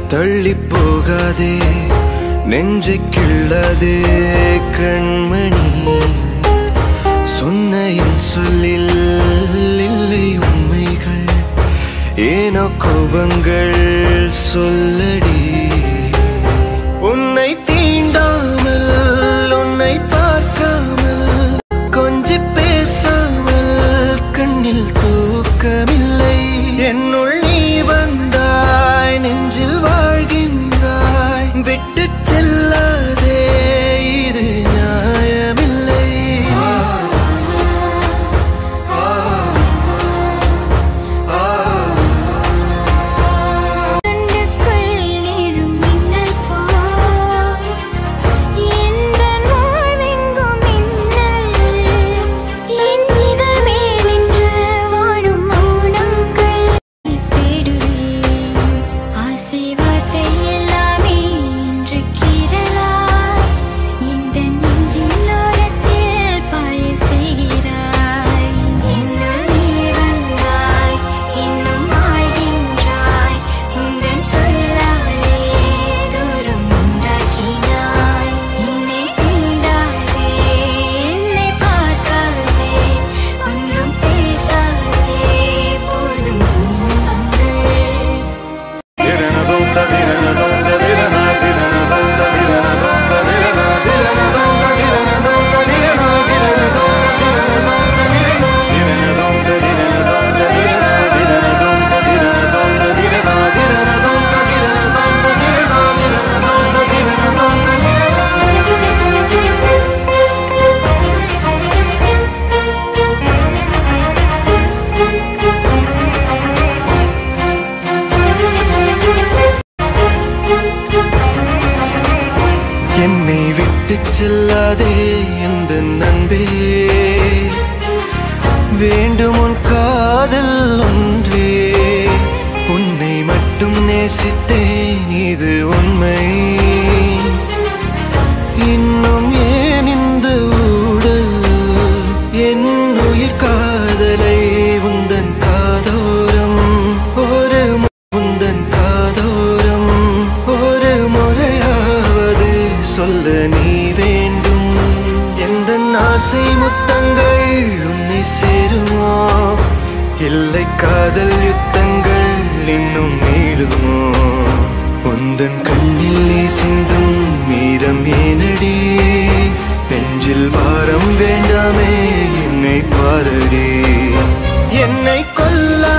தள்ளி போகாதே நெஞ்சை கிள்ளதே கண்மணி சொன்ன என் சொல்லில் இல்லை உண்மைகள் ஏனோ கோபங்கள் சொல்லடி உன்னை தீண்டாமல் உன்னை பார்க்காமல் கொஞ்சி பேசாமல் கண்ணில் தூக்கமில்லை என்னுள் நீ வந்தாய் நெஞ்சில் வாழ்கின்றாய் விட்டு செல்லாதே இது நியாயமில்லை கண்ணுக்குள் எழும் மின்னல் போல் எந்தன் வாழ்வெங்கும் மின்னல் என் இதழ் மேல் நின்று வாழும் மௌனங்கள் தேடுவேன் ஆசை வார்த்தை எல்லாமே இன்று கீறலாய் இந்த நெஞ்சின் ஓரத்தில் பாய செய்கிறாய் என்னுள் நீ வந்தாய் இன்னும் வாழ்கின்றாய் உந்தன் சொல்லாலே தூரம் உண்டாக்கினாய் என்னை தீண்டாதே என்னை பார்க்காதே ஒன்றும் பேசாதே போதும் துன்பங்கள் என்னை விட்டு செல்லாதே இந்த நண்பே வேண்டும் உன் காதல் ஒன்றே உன்னை மட்டும் நேசித்தேன் இது உண்மை இன்னும் ஏன் இந்த ஊடல் என் உயிர் காதலை உந்தன் காதோரம் ஒரு மு- உந்தன் காதோரம் ஒரு முறையாவது சொல்ல நீ வேண்டும் எந்த ஆசை முத்தங்கள் உன்னை சேருமோ இல்லை காதல் யுத்தங்கள் இன்னும் நீளுமோ உந்தன் கண்ணில் நீ சிந்தும் மீரம் ஏனடி நெஞ்சில் பாரம் வேண்டாமே என்னை பாரடி என்னை கொல்லா